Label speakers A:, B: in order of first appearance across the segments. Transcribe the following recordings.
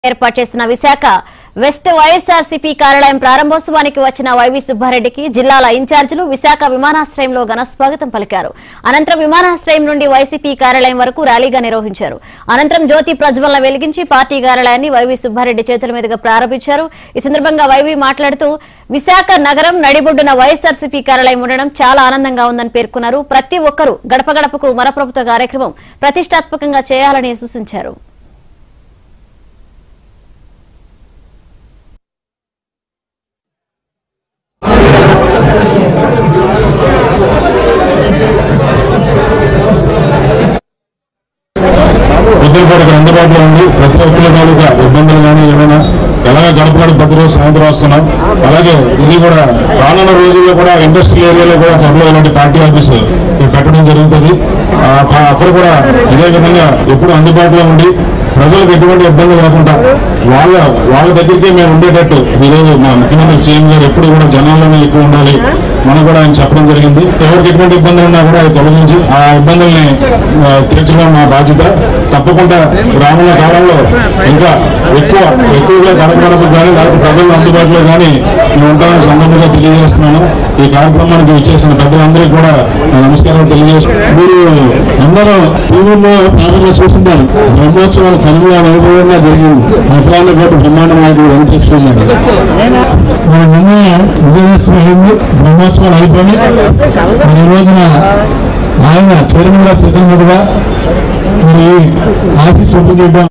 A: ఏర్పాటు చేసిన విశాఖ వెస్ట్ వైఎస్ఆర్సీపీ కార్యాలయం ప్రారంభోత్సవానికి వచ్చిన వైవి సుబ్బారెడ్డికి జిల్లాల ఇన్ఛార్జీలు విశాఖ విమానాశ్రయంలో ఘన స్వాగతం పలికారు అనంతరం విమానాశ్రయం నుండి వైసీపీ కార్యాలయం వరకు ర్యాలీగా నిర్వహించారు అనంతరం జ్యోతి ప్రజ్వలన వెలిగించి పార్టీ కార్యాలయాన్ని వైవి సుబ్బారెడ్డి చేతుల మీదుగా ప్రారంభించారు ఈ సందర్భంగా వైవి మాట్లాడుతూ విశాఖ నగరం నడిబొడ్డున వైఎస్ఆర్సీపీ కార్యాలయం ఉండడం చాలా ఆనందంగా ఉందని పేర్కొన్నారు ప్రతి ఒక్కరూ గడప గడపకు మన ప్రభుత్వ కార్యక్రమం ప్రతిష్టాత్మకంగా చేయాలని సూచించారు
B: పొద్దులపాటు ఇక్కడ అందుబాటులో ఉంది ప్రతి ఒక్కరి తాలూకా ఇబ్బందులు కానీ ఏమైనా ఎలాగ గడప గడప ప్రతి రోజు సాయంత్రం వస్తున్నాం అలాగే ఇది కూడా రానున్న రోజుల్లో కూడా ఇండస్ట్రియల్ ఏరియాలో కూడా త్వరలో ఇలాంటి పార్టీ ఆఫీసు పెట్టడం జరుగుతుంది ఆ, ప- అక్కడ కూడా ఇదే విధంగా ఎప్పుడు అందుబాటులో ఉండి ప్రజలకు ఎటువంటి ఇబ్బంది లేకుండా వాళ్ళ వాళ్ళ దగ్గరికే మేము ఉండేటట్టు ఈరోజు మా ముఖ్యమంత్రి సీఎం గారు ఎప్పుడు కూడా జనాల్లోనే ఎక్కువ ఉండాలి మనం కూడా ఆయన చెప్పడం జరిగింది ఎవరికి ఎటువంటి ఇబ్బందులు ఉన్నా కూడా అది తొలగించి ఆ ఇబ్బందుల్ని ఆ, తీర్చడం మా బాధ్యత తప్పకుండా రానున్న కాలంలో ఇంకా ఎక్కువ ఎక్కువగా గడప గడప కానీ లేకపోతే ప్రజలు అందుబాటులో కానీ మేము ఉంటామని సందర్భంగా తెలియజేస్తున్నాను ఈ కార్యక్రమానికి విచ్చేసిన పెద్దలందరికీ కూడా నా నమస్కారం తెలియజేస్తున్నాను మీరు అందరూ టీవీలో పేపర్లో చూస్తున్నారు బ్రహ్మోత్సవాలు కనుగొన వైభవంగా జరిగింది అఖిలాండ కోటి బ్రహ్మాండ నాయకుడు వెంకటేశ్వర గారు మన నిన్న విజయదశమి అయింది బ్రహ్మోత్సవాలు అయిపోయి మరి ఈ రోజున ఆయన చైర్మన్ గారి చేతుల మీదుగా మరి ఆఫీస్ ఓపెన్ చేయడం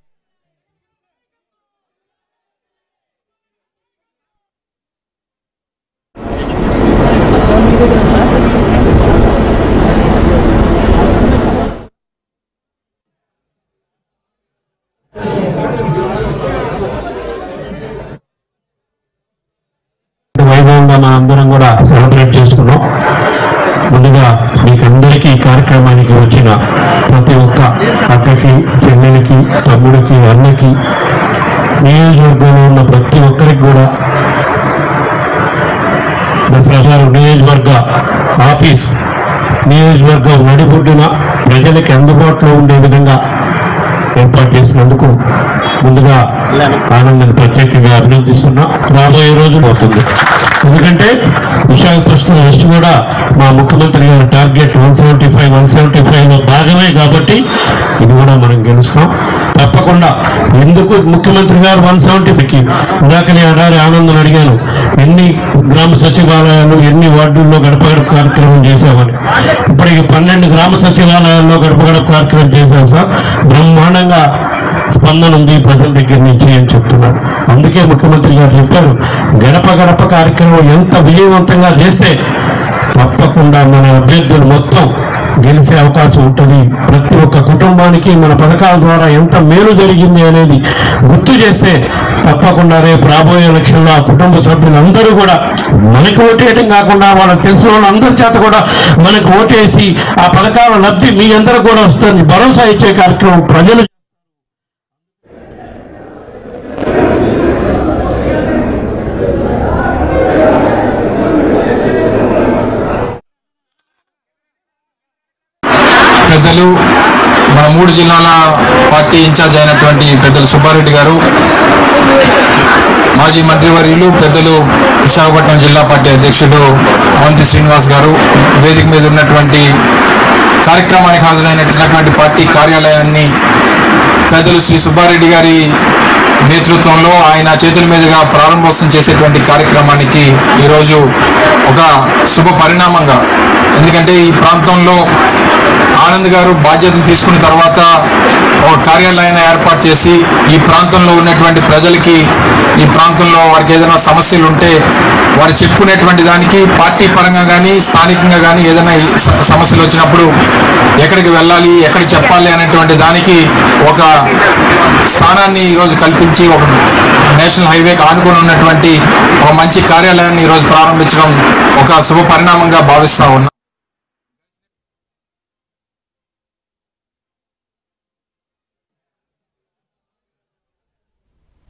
C: వైభవంగా మన అందరం కూడా సెలబ్రేట్ చేసుకున్నాం ముందుగా మీకు అందరికీ ఈ కార్యక్రమానికి వచ్చిన ప్రతి ఒక్క అక్కకి చెల్లెలకి తమ్ముడికి అన్నకి నియోజకవర్గంలో ఉన్న ప్రతి ఒక్కరికి కూడా దసరాచారు నియోజకవర్గ ఆఫీస్ నియోజకవర్గం నడిబొడ్డున ప్రజలకి అందుబాటులో ఉండే విధంగా ఏర్పాటు చేసినందుకు ముందుగా ఆనందాన్ని ప్రత్యేకంగా అభినందిస్తున్నా రాబోయే రోజు అవుతుంది ఎందుకంటే విశాఖపట్నం వెస్ట్ కూడా మా ముఖ్యమంత్రి గారి target one seventy five one seventy five లో భాగమే కాబట్టి ఇది కూడా మనం గెలుస్తాం తప్పకుండా ఎందుకు ముఖ్యమంత్రి గారు వన్ సెవెంటీ ఫైవ్కి ఇందాకనే అడారి ఆనందం అడిగాను ఎన్ని గ్రామ సచివాలయాలు ఎన్ని వార్డుల్లో గడప గడప కార్యక్రమం చేసామని ఇప్పటికి పన్నెండు గ్రామ సచివాలయాల్లో గడప గడప కార్యక్రమం చేశాం సార్ బ్రహ్మాండంగా స్పందన ఉంది ప్రజల దగ్గర నుంచి అని చెప్తున్నాడు అందుకే ముఖ్యమంత్రి గారు చెప్పారు గడప గడప కార్యక్రమం ఎంత విజయవంతంగా చేస్తే తప్పకుండా మన అభ్యర్థులు మొత్తం గెలిచే అవకాశం ఉంటుంది ప్రతి ఒక్క కుటుంబానికి మన పథకాల ద్వారా ఎంత మేలు జరిగింది అనేది గుర్తు చేస్తే తప్పకుండా రేపు రాబోయే ఎలక్షన్లో ఆ కుటుంబ సభ్యులందరూ కూడా మనకి ఓటేయడం కాకుండా వాళ్ళకి తెలిసిన వాళ్ళందరి చేత కూడా మనకు ఓటేసి ఆ పథకాల లబ్ధి మీ అందరూ కూడా వస్తుంది భరోసా ఇచ్చే కార్యక్రమం ప్రజలు
D: పెద్దలు మన మూడు జిల్లాల పార్టీ ఇన్ఛార్జ్ అయినటువంటి పెద్దలు సుబ్బారెడ్డి గారు మాజీ మంత్రివర్యులు పెద్దలు విశాఖపట్నం జిల్లా పార్టీ అధ్యక్షులు అవంతి శ్రీనివాస్ గారు వేదిక మీద ఉన్నటువంటి కార్యక్రమానికి హాజరైనటువంటి పార్టీ కార్యాలయాన్ని పెద్దలు శ్రీ సుబ్బారెడ్డి గారి నేతృత్వంలో ఆయన చేతుల మీదుగా ప్రారంభోత్సవం చేసేటువంటి కార్యక్రమానికి ఈరోజు ఒక శుభ పరిణామంగా ఎందుకంటే ఈ ప్రాంతంలో ఆనంద్ గారు బాధ్యతలు తీసుకున్న తర్వాత ఒక కార్యాలయాన్ని ఏర్పాటు చేసి ఈ ప్రాంతంలో ఉన్నటువంటి ప్రజలకి ఈ ప్రాంతంలో వారికి ఏదైనా సమస్యలు ఉంటే వారు చెప్పుకునేటువంటి దానికి పార్టీ పరంగా కానీ స్థానికంగా కానీ ఏదైనా ఈ స- సమస్యలు వచ్చినప్పుడు ఎక్కడికి వెళ్ళాలి ఎక్కడ చెప్పాలి అనేటువంటి దానికి ఒక స్థానాన్ని ఈరోజు కల్పించి ఒక నేషనల్ హైవేకి ఆనుకొని ఉన్నటువంటి ఒక మంచి కార్యాలయాన్ని ఈరోజు ప్రారంభించడం ఒక శుభ పరిణామంగా భావిస్తా ఉన్నాం